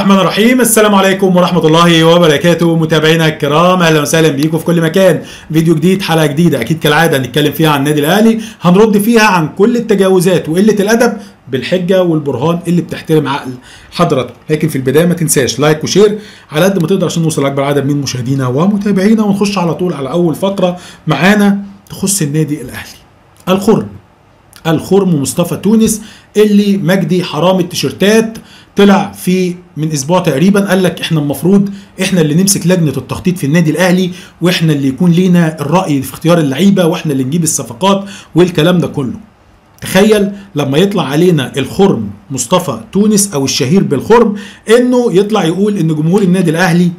الرحمن الرحيم السلام عليكم ورحمة الله وبركاته متابعينا الكرام اهلا وسهلا بيكم في كل مكان فيديو جديد حلقة جديدة اكيد كالعادة هنتكلم فيها عن النادي الاهلي هنرد فيها عن كل التجاوزات وقلة الادب بالحجة والبرهان اللي بتحترم عقل حضرتك لكن في البداية ما تنساش لايك وشير على قد ما تقدر عشان نوصل لاكبر عدد من مشاهدينا ومتابعينا ونخش على طول على اول فقرة معانا تخص النادي الاهلي الخرم الخرم مصطفى تونس اللي مجدي حرام التيشيرتات طلع في من اسبوع تقريبا قال لك احنا المفروض احنا اللي نمسك لجنه التخطيط في النادي الاهلي واحنا اللي يكون لينا الراي في اختيار اللعيبه واحنا اللي نجيب الصفقات والكلام ده كله تخيل لما يطلع علينا الخرم مصطفى تونس او الشهير بالخرم انه يطلع يقول ان جمهور النادي الاهلي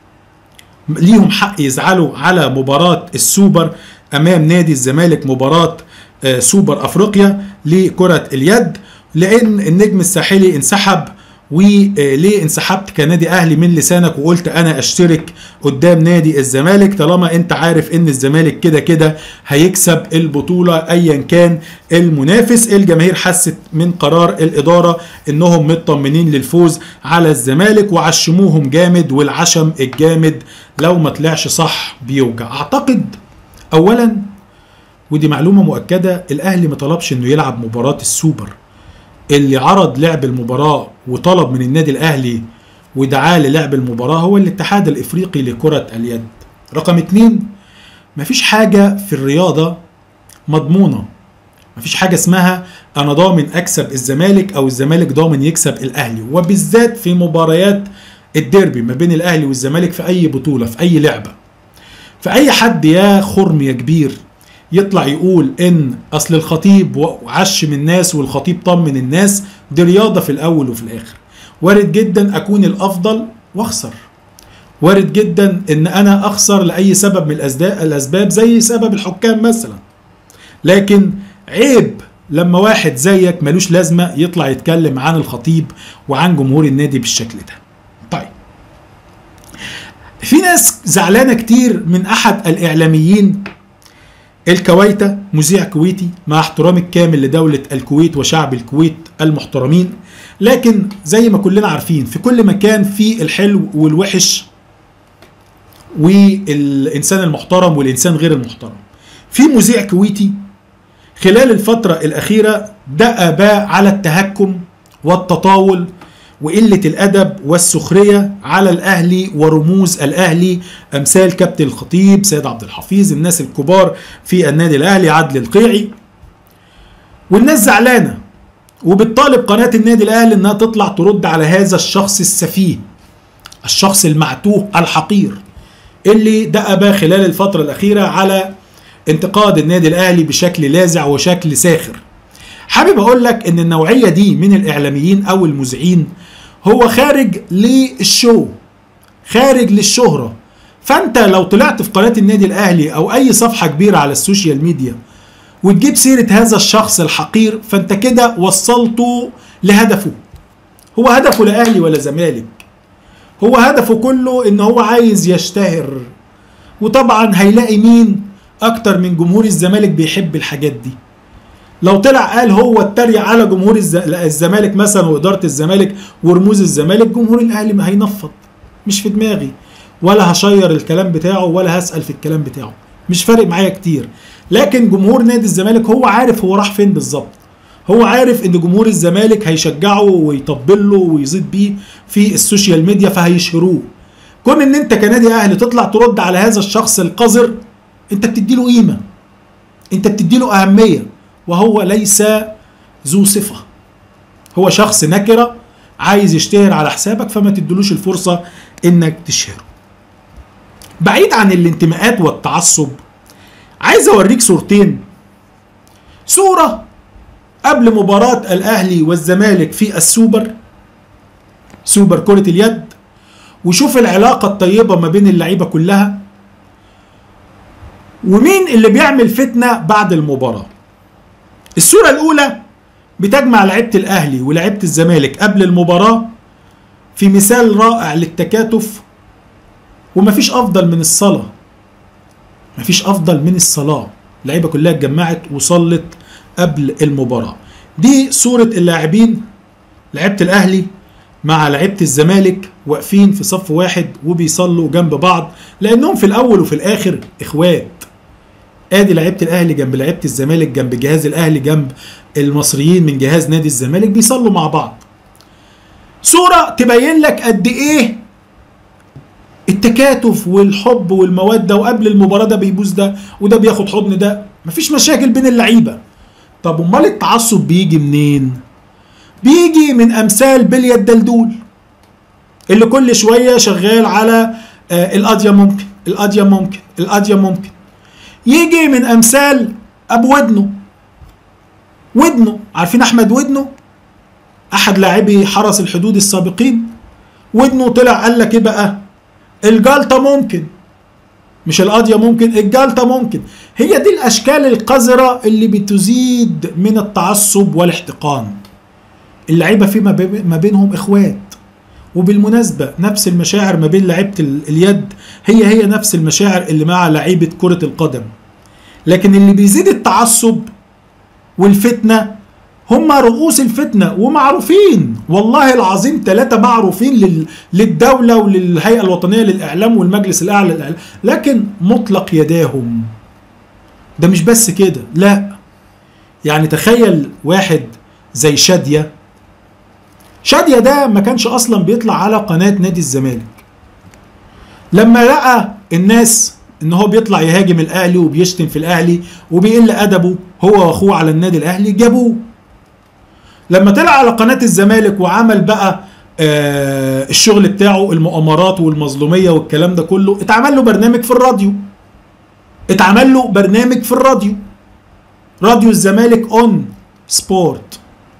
ليهم حق يزعلوا على مباراه السوبر امام نادي الزمالك مباراه آه، سوبر افريقيا لكره اليد لان النجم الساحلي انسحب وليه انسحبت كنادي اهلي من لسانك وقلت انا اشترك قدام نادي الزمالك طالما انت عارف ان الزمالك كده كده هيكسب البطوله ايا كان المنافس الجماهير حست من قرار الاداره انهم مطمنين للفوز على الزمالك وعشموهم جامد والعشم الجامد لو ما طلعش صح بيوجع اعتقد اولا ودي معلومه مؤكده الاهلي ما طلبش انه يلعب مباراه السوبر اللي عرض لعب المباراة وطلب من النادي الأهلي ودعاه للعب المباراة هو الاتحاد الإفريقي لكرة اليد رقم اتنين مفيش حاجة في الرياضة مضمونة مفيش حاجة اسمها أنا ضامن أكسب الزمالك أو الزمالك ضامن يكسب الأهلي وبالذات في مباريات الديربي ما بين الأهلي والزمالك في أي بطولة في أي لعبة فأي حد يا خرم يا كبير يطلع يقول ان اصل الخطيب وعشم الناس والخطيب طمن الناس دي رياضه في الاول وفي الاخر وارد جدا اكون الافضل واخسر وارد جدا ان انا اخسر لاي سبب من الأسدا- الاسباب زي سبب الحكام مثلا لكن عيب لما واحد زيك ملوش لازمه يطلع يتكلم عن الخطيب وعن جمهور النادي بالشكل ده طيب في ناس زعلانه كتير من احد الاعلاميين الكويتة مذيع كويتي مع احترامي الكامل لدولة الكويت وشعب الكويت المحترمين لكن زي ما كلنا عارفين في كل مكان في الحلو والوحش والإنسان المحترم والإنسان غير المحترم في مذيع كويتي خلال الفترة الأخيرة دأب على التهكم والتطاول وقلة الأدب والسخرية على الأهلي ورموز الأهلي أمثال كابتن الخطيب سيد عبد الحفيظ الناس الكبار في النادي الأهلي عدل القيعي والناس زعلانة وبتطالب قناة النادي الأهلي إنها تطلع ترد على هذا الشخص السفيه الشخص المعتوه الحقير اللي دأب خلال الفترة الأخيرة على انتقاد النادي الأهلي بشكل لاذع وشكل ساخر حابب اقول لك ان النوعيه دي من الاعلاميين او المذيعين هو خارج للشو خارج للشهره فانت لو طلعت في قناه النادي الاهلي او اي صفحه كبيره على السوشيال ميديا وتجيب سيره هذا الشخص الحقير فانت كده وصلته لهدفه هو هدفه لا اهلي ولا زمالك هو هدفه كله ان هو عايز يشتهر وطبعا هيلاقي مين اكتر من جمهور الزمالك بيحب الحاجات دي لو طلع قال هو اتريق على جمهور الز- الزمالك مثلا واداره الزمالك ورموز الزمالك جمهور الاهلي ما هينفض مش في دماغي ولا هشير الكلام بتاعه ولا هسال في الكلام بتاعه مش فارق معايا كتير لكن جمهور نادي الزمالك هو عارف هو راح فين بالظبط هو عارف ان جمهور الزمالك هيشجعه ويطبل له ويزيد بيه في السوشيال ميديا فهيشهروه كون ان انت كنادي اهلي تطلع ترد على هذا الشخص القذر انت بتديله قيمه انت بتديله اهميه وهو ليس ذو صفه هو شخص نكره عايز يشتهر على حسابك فما تدلوش الفرصه انك تشهره بعيد عن الانتماءات والتعصب عايز اوريك صورتين صوره قبل مباراه الاهلي والزمالك في السوبر سوبر كره اليد وشوف العلاقه الطيبه ما بين اللعيبه كلها ومين اللي بيعمل فتنه بعد المباراه الصورة الأولى بتجمع لعيبة الأهلي ولعيبة الزمالك قبل المباراة في مثال رائع للتكاتف ومفيش أفضل من الصلاة مفيش أفضل من الصلاة اللعيبة كلها اتجمعت وصلت قبل المباراة دي صورة اللاعبين لعيبة الأهلي مع لعيبه الزمالك واقفين في صف واحد وبيصلوا جنب بعض لانهم في الاول وفي الاخر اخوات ادي لعيبه الاهلي جنب لعيبه الزمالك جنب جهاز الاهلي جنب المصريين من جهاز نادي الزمالك بيصلوا مع بعض صوره تبين لك قد ايه التكاتف والحب والموده وقبل المباراه ده بيبوس ده وده بياخد حضن ده مفيش مشاكل بين اللعيبه طب امال التعصب بيجي منين بيجي من امثال بليا الدلدول اللي كل شويه شغال على آه القضيه ممكن القضيه ممكن القضيه ممكن يجي من امثال ابو ودنه ودنه عارفين احمد ودنه احد لاعبي حرس الحدود السابقين ودنه طلع قال لك ايه بقى الجلطه ممكن مش القضيه ممكن الجلطه ممكن هي دي الاشكال القذره اللي بتزيد من التعصب والاحتقان اللعيبه في ما بينهم اخوات وبالمناسبة نفس المشاعر ما بين لعيبة اليد هي هي نفس المشاعر اللي مع لعيبة كرة القدم لكن اللي بيزيد التعصب والفتنة هم رؤوس الفتنة ومعروفين والله العظيم ثلاثة معروفين لل... للدولة وللهيئة الوطنية للإعلام والمجلس الأعلى للإعلام لكن مطلق يداهم ده مش بس كده لا يعني تخيل واحد زي شادية شادية ده ما كانش أصلا بيطلع على قناة نادي الزمالك لما لقى الناس ان هو بيطلع يهاجم الاهلي وبيشتم في الاهلي وبيقل ادبه هو واخوه على النادي الاهلي جابوه لما طلع على قناه الزمالك وعمل بقى آه الشغل بتاعه المؤامرات والمظلوميه والكلام ده كله اتعمل له برنامج في الراديو اتعمل له برنامج في الراديو راديو الزمالك اون سبورت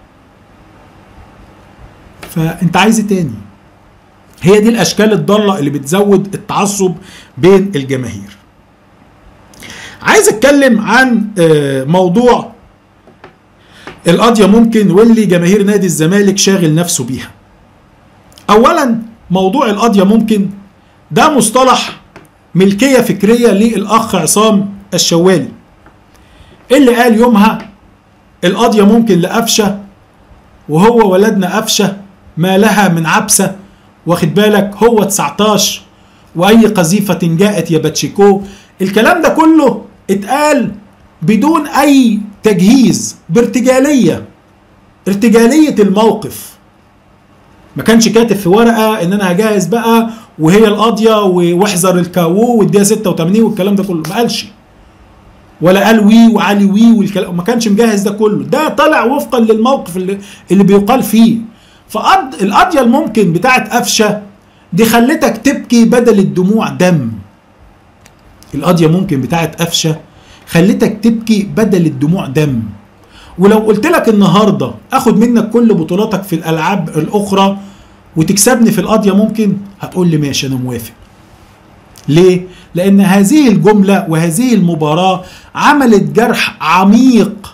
فانت عايز ايه تاني هي دي الاشكال الضاله اللي بتزود التعصب بين الجماهير عايز اتكلم عن موضوع القضيه ممكن واللي جماهير نادي الزمالك شاغل نفسه بيها اولا موضوع القضيه ممكن ده مصطلح ملكيه فكريه للاخ عصام الشوالي اللي قال يومها القضيه ممكن لقفشه وهو ولدنا قفشه ما لها من عبسه واخد بالك هو 19 واي قذيفه جاءت يا باتشيكو الكلام ده كله اتقال بدون اي تجهيز بارتجاليه ارتجاليه الموقف ما كانش كاتب في ورقه ان انا هجهز بقى وهي القاضيه واحذر الكاو والدقيقه 86 والكلام ده كله ما قالش ولا قال وي وعلي وي والكلام ما كانش مجهز ده كله ده طلع وفقا للموقف اللي, اللي بيقال فيه فالقضيه الممكن بتاعت قفشه دي خلتك تبكي بدل الدموع دم القضيه ممكن بتاعت قفشه خلتك تبكي بدل الدموع دم ولو قلت لك النهارده اخد منك كل بطولاتك في الالعاب الاخرى وتكسبني في القضيه ممكن هتقول لي ماشي انا موافق ليه لان هذه الجمله وهذه المباراه عملت جرح عميق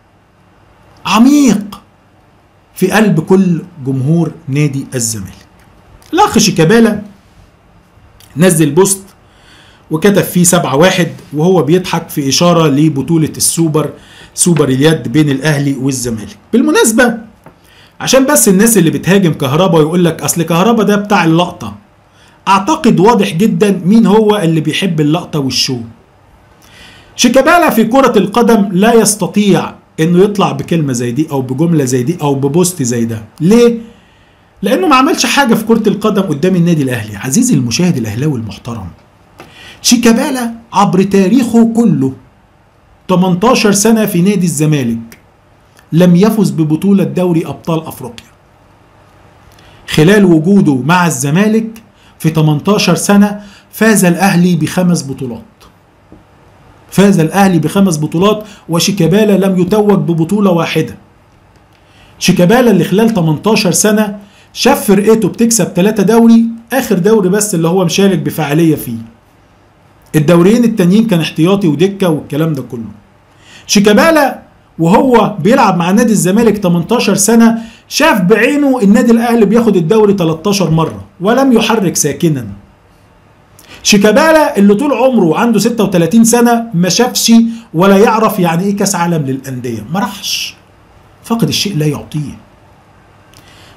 عميق في قلب كل جمهور نادي الزمالك الاخ شيكابالا نزل بوست وكتب فيه سبعة واحد وهو بيضحك في إشارة لبطولة السوبر سوبر اليد بين الأهلي والزمالك بالمناسبة عشان بس الناس اللي بتهاجم كهربا ويقول لك أصل كهربا ده بتاع اللقطة أعتقد واضح جدا مين هو اللي بيحب اللقطة والشو شيكابالا في كرة القدم لا يستطيع انه يطلع بكلمة زي دي او بجملة زي دي او ببوست زي ده ليه؟ لانه ما عملش حاجة في كرة القدم قدام النادي الاهلي عزيزي المشاهد الاهلاوي المحترم شيكابالا عبر تاريخه كله 18 سنة في نادي الزمالك لم يفز ببطولة دوري أبطال أفريقيا خلال وجوده مع الزمالك في 18 سنة فاز الأهلي بخمس بطولات فاز الأهلي بخمس بطولات وشيكابالا لم يتوج ببطولة واحدة شيكابالا اللي خلال 18 سنة شاف فرقته بتكسب 3 دوري آخر دوري بس اللي هو مشارك بفعالية فيه الدوريين التانيين كان احتياطي ودكه والكلام ده كله شيكابالا وهو بيلعب مع نادي الزمالك 18 سنه شاف بعينه النادي الاهلي بياخد الدوري 13 مره ولم يحرك ساكنا شيكابالا اللي طول عمره عنده 36 سنه ما شافش ولا يعرف يعني ايه كاس عالم للانديه ما راحش فقد الشيء لا يعطيه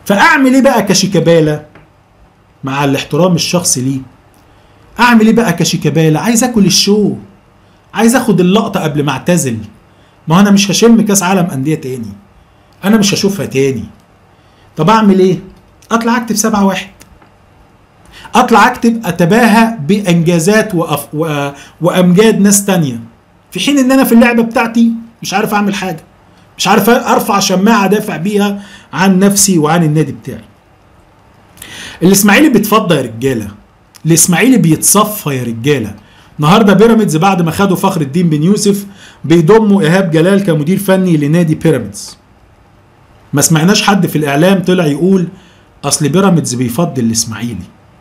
فاعمل ايه بقى كشيكابالا مع الاحترام الشخصي ليه اعمل ايه بقى كشيكابالا عايز اكل الشو عايز اخد اللقطه قبل ما اعتزل ما انا مش هشم كاس عالم انديه تاني انا مش هشوفها تاني طب اعمل ايه اطلع اكتب سبعة واحد اطلع اكتب اتباهى بانجازات وأف... و... وامجاد ناس تانية في حين ان انا في اللعبه بتاعتي مش عارف اعمل حاجه مش عارف ارفع شماعه ادافع بيها عن نفسي وعن النادي بتاعي الاسماعيلي بيتفضى يا رجاله الاسماعيلي بيتصفى يا رجاله النهارده بيراميدز بعد ما خدوا فخر الدين بن يوسف بيضموا ايهاب جلال كمدير فني لنادي بيراميدز ما سمعناش حد في الاعلام طلع يقول اصل بيراميدز بيفضل الاسماعيلي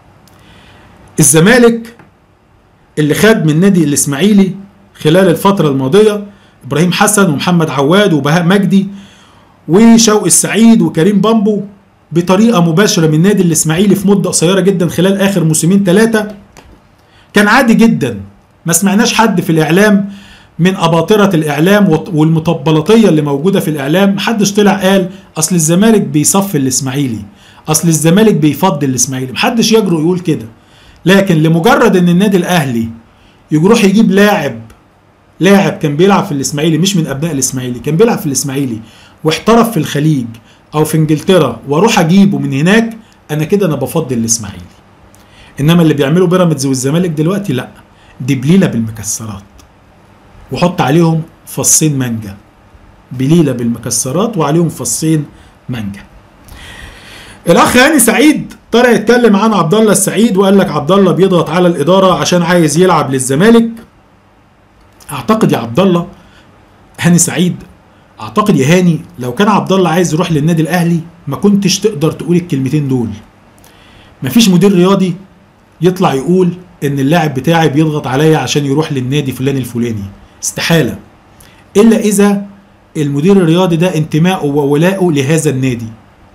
الزمالك اللي خد من نادي الاسماعيلي خلال الفتره الماضيه ابراهيم حسن ومحمد عواد وبهاء مجدي وشوقي السعيد وكريم بامبو بطريقه مباشره من نادي الاسماعيلي في مده قصيره جدا خلال اخر موسمين ثلاثه كان عادي جدا ما سمعناش حد في الاعلام من اباطره الاعلام والمطبلطيه اللي موجوده في الاعلام محدش طلع قال اصل الزمالك بيصفي الاسماعيلي اصل الزمالك بيفضل الاسماعيلي محدش يجرؤ يقول كده لكن لمجرد ان النادي الاهلي يروح يجيب لاعب لاعب كان بيلعب في الاسماعيلي مش من ابناء الاسماعيلي كان بيلعب في الاسماعيلي واحترف في الخليج او في انجلترا واروح اجيبه من هناك انا كده انا بفضل الاسماعيلي انما اللي بيعمله بيراميدز والزمالك دلوقتي لا دي بليله بالمكسرات وحط عليهم فصين مانجا بليله بالمكسرات وعليهم فصين مانجا الاخ هاني سعيد طلع يتكلم عن عبد الله السعيد وقال لك عبد الله بيضغط على الاداره عشان عايز يلعب للزمالك اعتقد يا عبد الله هاني سعيد اعتقد يا هاني لو كان عبد الله عايز يروح للنادي الاهلي ما كنتش تقدر تقول الكلمتين دول مفيش مدير رياضي يطلع يقول ان اللاعب بتاعي بيضغط عليا عشان يروح للنادي فلان الفلاني استحاله الا اذا المدير الرياضي ده انتمائه وولائه لهذا النادي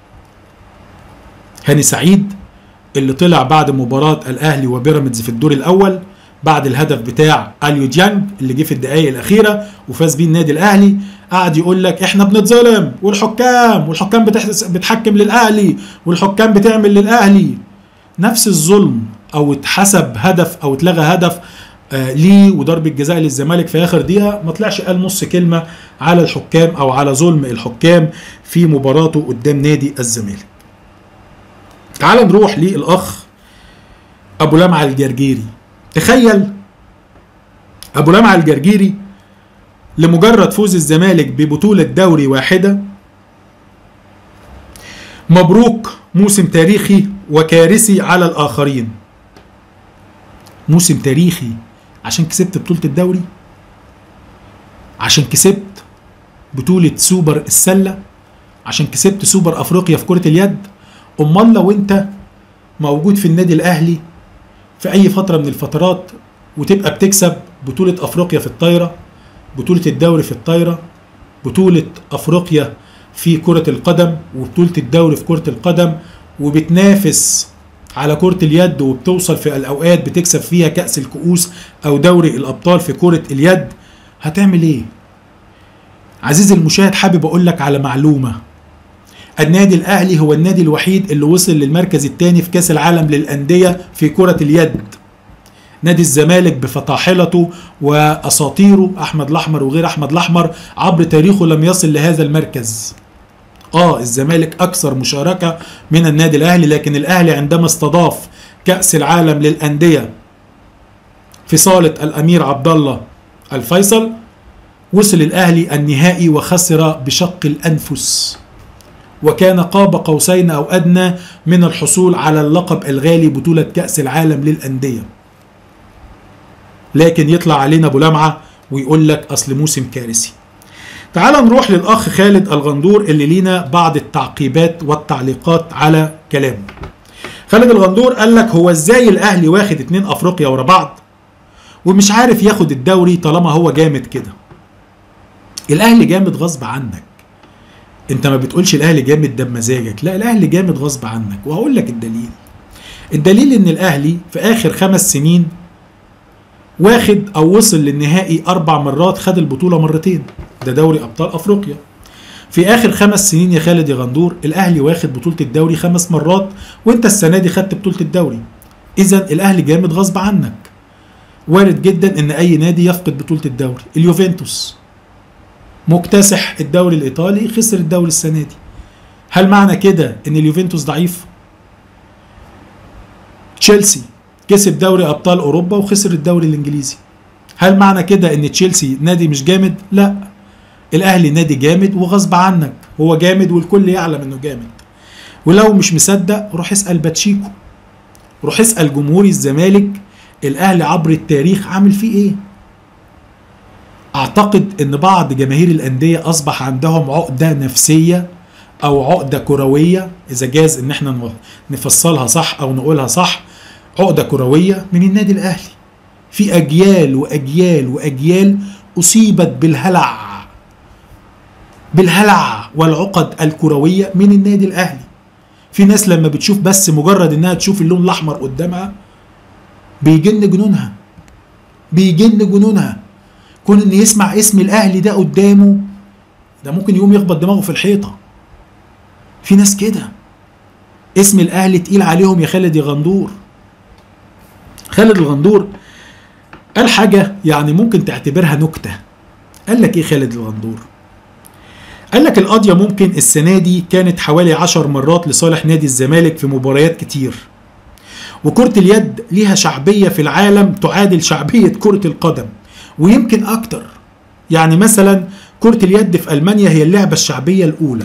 هاني سعيد اللي طلع بعد مباراة الأهلي وبيراميدز في الدور الأول بعد الهدف بتاع اليو ديانج اللي جه في الدقائق الأخيرة وفاز بيه النادي الأهلي قعد يقول لك احنا بنتظلم والحكام والحكام بتحكم للأهلي والحكام بتعمل للأهلي نفس الظلم أو اتحسب هدف أو اتلغى هدف آه ليه وضرب الجزاء للزمالك في اخر دقيقه ما طلعش قال نص كلمه على الحكام او على ظلم الحكام في مباراته قدام نادي الزمالك تعال نروح للاخ ابو لمعه الجرجيري تخيل ابو لمعه الجرجيري لمجرد فوز الزمالك ببطوله دوري واحده مبروك موسم تاريخي وكارثي على الاخرين موسم تاريخي عشان كسبت بطوله الدوري عشان كسبت بطوله سوبر السله عشان كسبت سوبر افريقيا في كره اليد امال لو انت موجود في النادي الاهلي في اي فتره من الفترات وتبقى بتكسب بطوله افريقيا في الطايره بطوله الدوري في الطايره بطوله افريقيا في كره القدم وبطوله الدوري في كره القدم وبتنافس على كرة اليد وبتوصل في الأوقات بتكسب فيها كأس الكؤوس أو دوري الأبطال في كرة اليد هتعمل إيه؟ عزيزي المشاهد حابب أقول لك على معلومة النادي الاهلي هو النادي الوحيد اللي وصل للمركز الثاني في كاس العالم للانديه في كره اليد نادي الزمالك بفطاحلته واساطيره احمد الاحمر وغير احمد الاحمر عبر تاريخه لم يصل لهذا المركز اه الزمالك اكثر مشاركه من النادي الاهلي لكن الاهلي عندما استضاف كاس العالم للانديه في صاله الامير عبد الله الفيصل وصل الاهلي النهائي وخسر بشق الانفس وكان قاب قوسين او ادنى من الحصول على اللقب الغالي بطوله كاس العالم للانديه لكن يطلع علينا ابو لمعه ويقول لك اصل موسم كارثي تعال نروح للاخ خالد الغندور اللي لينا بعض التعقيبات والتعليقات على كلامه خالد الغندور قال لك هو ازاي الاهلي واخد اتنين افريقيا ورا بعض ومش عارف ياخد الدوري طالما هو جامد كده الاهلي جامد غصب عنك انت ما بتقولش الاهلي جامد ده بمزاجك لا الاهلي جامد غصب عنك وهقول لك الدليل الدليل ان الاهلي في اخر خمس سنين واخد او وصل للنهائي اربع مرات خد البطوله مرتين ده دوري ابطال افريقيا في اخر خمس سنين يا خالد يا غندور الاهلي واخد بطوله الدوري خمس مرات وانت السنه دي خدت بطوله الدوري اذا الاهلي جامد غصب عنك وارد جدا ان اي نادي يفقد بطوله الدوري اليوفنتوس مكتسح الدوري الايطالي خسر الدوري السنه دي هل معنى كده ان اليوفنتوس ضعيف تشيلسي كسب دوري ابطال اوروبا وخسر الدوري الانجليزي هل معنى كده ان تشيلسي نادي مش جامد لا الاهلي نادي جامد وغصب عنك هو جامد والكل يعلم انه جامد ولو مش مصدق روح اسال باتشيكو روح اسال جمهور الزمالك الاهلي عبر التاريخ عامل فيه ايه اعتقد ان بعض جماهير الانديه اصبح عندهم عقده نفسيه او عقده كرويه اذا جاز ان احنا نفصلها صح او نقولها صح عقده كرويه من النادي الاهلي في اجيال واجيال واجيال اصيبت بالهلع بالهلع والعقد الكرويه من النادي الاهلي في ناس لما بتشوف بس مجرد انها تشوف اللون الاحمر قدامها بيجن جنونها بيجن جنونها كون ان يسمع اسم الاهلي ده قدامه ده ممكن يقوم يخبط دماغه في الحيطه في ناس كده اسم الاهلي تقيل عليهم يا خالد يا غندور خالد الغندور قال حاجه يعني ممكن تعتبرها نكته قال لك ايه خالد الغندور قال لك القضية ممكن السنة دي كانت حوالي عشر مرات لصالح نادي الزمالك في مباريات كتير وكرة اليد ليها شعبية في العالم تعادل شعبية كرة القدم ويمكن أكتر يعني مثلا كرة اليد في ألمانيا هي اللعبة الشعبية الأولى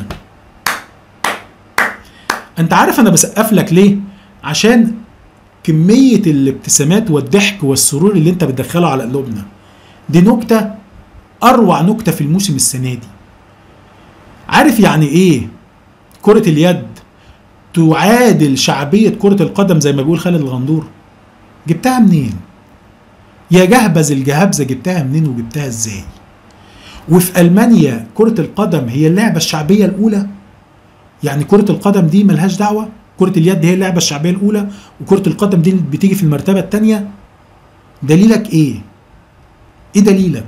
أنت عارف أنا بسقف لك ليه؟ عشان كمية الابتسامات والضحك والسرور اللي أنت بتدخله على قلوبنا دي نكتة أروع نكتة في الموسم السنة دي عارف يعني ايه كرة اليد تعادل شعبية كرة القدم زي ما بيقول خالد الغندور جبتها منين يا جهبذ الجهبذة جبتها منين وجبتها ازاي وفي ألمانيا كرة القدم هي اللعبة الشعبية الأولى يعني كرة القدم دي ملهاش دعوة كرة اليد هي اللعبة الشعبية الأولى وكرة القدم دي بتيجي في المرتبة الثانية دليلك إيه؟ إيه دليلك؟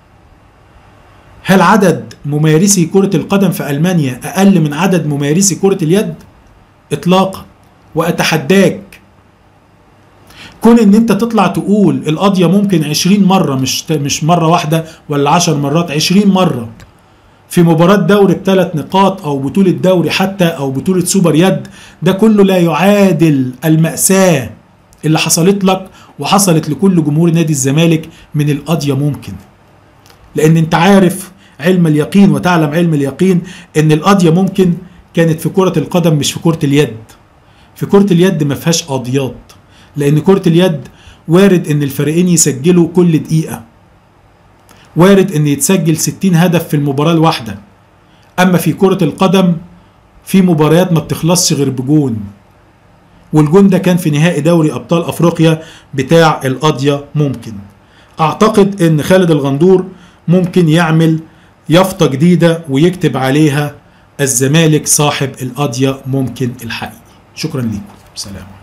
هل عدد ممارسي كرة القدم في ألمانيا أقل من عدد ممارسي كرة اليد؟ إطلاقا وأتحداك كون ان انت تطلع تقول القضية ممكن عشرين مرة مش مش مرة واحدة ولا عشر مرات عشرين مرة في مباراة دوري بثلاث نقاط او بطولة دوري حتى او بطولة سوبر يد ده كله لا يعادل المأساة اللي حصلت لك وحصلت لكل جمهور نادي الزمالك من القضية ممكن لان انت عارف علم اليقين وتعلم علم اليقين ان القضية ممكن كانت في كرة القدم مش في كرة اليد في كرة اليد ما فيهاش قضيات لان كرة اليد وارد ان الفريقين يسجلوا كل دقيقة وارد ان يتسجل 60 هدف في المباراة الواحدة اما في كرة القدم في مباريات ما بتخلصش غير بجون والجون ده كان في نهائي دوري ابطال افريقيا بتاع القضية ممكن اعتقد ان خالد الغندور ممكن يعمل يافطة جديدة ويكتب عليها الزمالك صاحب القضية ممكن الحقيقي شكرا لكم سلام